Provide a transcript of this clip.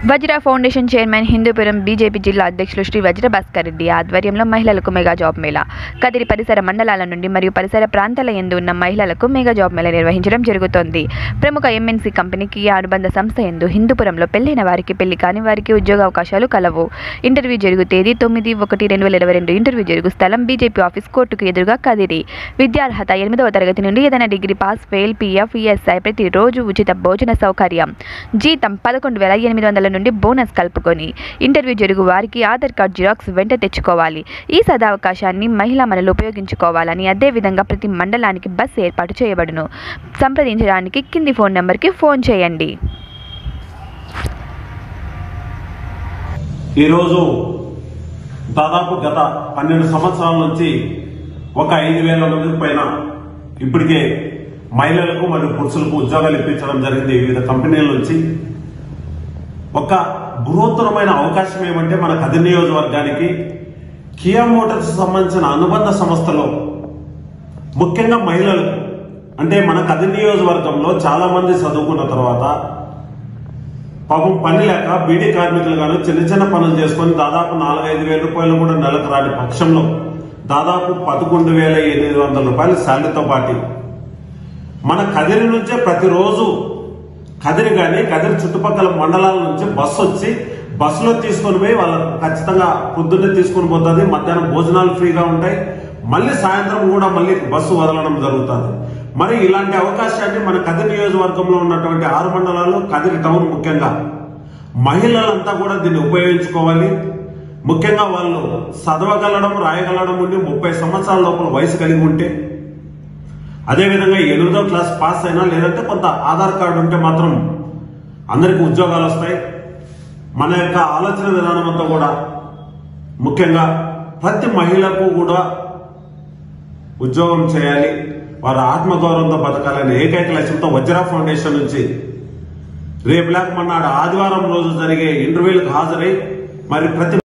వజ్ర foundation chairman Hindupuram BJP జిల్లా అధ్యక్షులు శ్రీ వజ్ర భాస్కర్ రెడ్డి ఆధ్వర్యంలో మహిళలకు మెగా జాబ్ మేళా కదిరి పరిసర మండలాల నుండి మరియు పరిసర ప్రాంతాల ఎందు ఉన్న మహిళలకు మెగా జాబ్ మేళా నిర్వహించడం జరుగుతోంది ప్రముఖ ఎంఎన్సీ కంపెనీ కియా అనుబంధ సంస్థ ఎందు హిందూపురంలో పెళ్లైన వారికి పెళ్లి కాని వారికి ఉద్యోగ అవకాశాలు కలవు ఇంటర్వ్యూ జరుగు తేదీ తొమ్మిది ఒకటి రెండు వేల ఇరవై రెండు ఇంటర్వ్యూ జరుగు స్థలం బీజేపీ ఆఫీస్ కోర్టుకు ఎదురుగా కదిరి విద్యార్హత ఎనిమిదవ తరగతి నుండి ఏదైనా degree pass fail PF ESI ప్రతిరోజు ఉచిత భోజన సౌకర్యం జీతం పదకొండు వేల ఎనిమిది వందల నుండి బోనస్ కలుపుకొని ఇంటర్వ్యూ జరుగు వారికి ఆధార్ కార్డ్ జిరాక్స్ వెంట తెచ్చుకోవాలి ఈ సదావకాశాన్ని మహిళా మనలు ఉపయోగించుకోవాలని అదేవిధంగా ప్రతి మండలానికి బస్సు ఏర్పాటు చేయబడును సంప్రదించడానికి కింది ఫోన్ నెంబర్కి ఫోన్ చేయండి ఈరోజు దాదాపు గత పన్నెండు సంవత్సరాల నుంచి ఒక ఐదు వేల మంది పైన ఇప్పటికే మహిళలకు మరియు పురుషులకు ఉద్యోగాలు ఇప్పించడం జరిగింది వివిధ కంపెనీల నుంచి ఒక బృహత్తరమైన అవకాశం ఏమంటే మన కది నియోజకవర్గానికి కియా మోటార్స్ సంబంధించిన అనుబంధ సంస్థలో ముఖ్యంగా మహిళలకు అంటే మన కది నియోజకవర్గంలో చాలా మంది చదువుకున్న తర్వాత పాపం పని లేక బీడీ కార్మికులు గాను చిన్న చిన్న పనులు చేసుకొని దాదాపు నాలుగైదు వేల రూపాయలు కూడా నెలకు రాని పక్షంలో దాదాపు పదకొండు వేల ఎనిమిది వందల రూపాయల శాలరీతో పాటు మన కదిరి నుంచే ప్రతిరోజు కదిరి కానీ కదిరి చుట్టుపక్కల మండలాల నుంచి బస్సు వచ్చి బస్సులో తీసుకొని పోయి వాళ్ళకు ఖచ్చితంగా పొద్దున్నే తీసుకొని పోతుంది మధ్యాహ్నం భోజనాలు ఫ్రీగా ఉంటాయి మళ్ళీ సాయంత్రం కూడా మళ్ళీ బస్సు వదలడం జరుగుతుంది మరి ఇలాంటి అవకాశాన్ని మన కదిరి నియోజకవర్గంలో ఉన్నటువంటి ఆరు మండలాలు కదిరి టౌన్ ముఖ్యంగా మహిళలంతా కూడా దీన్ని ఉపయోగించుకోవాలి ముఖ్యంగా వాళ్ళు చదవగలడం రాయగలడం ఉండి ముప్పై సంవత్సరాల లోపల వయసు కలిగి ఉంటే అదేవిధంగా ఎనిమిదో క్లాస్ పాస్ అయినా లేదంటే కొంత ఆధార్ కార్డు ఉంటే మాత్రం అందరికీ ఉద్యోగాలు వస్తాయి మన యొక్క ఆలోచన విధానం అంతా కూడా ముఖ్యంగా ప్రతి మహిళకు కూడా ఉద్యోగం చేయాలి వారు ఆత్మగౌరవంతో బతకాలనే ఏకైక లక్ష్యంతో వజ్రా ఫౌండేషన్ నుంచి రేపు లేక మొన్నాడు ఆదివారం రోజు జరిగే ఇంటర్వ్యూలకు హాజరై మరి ప్రతి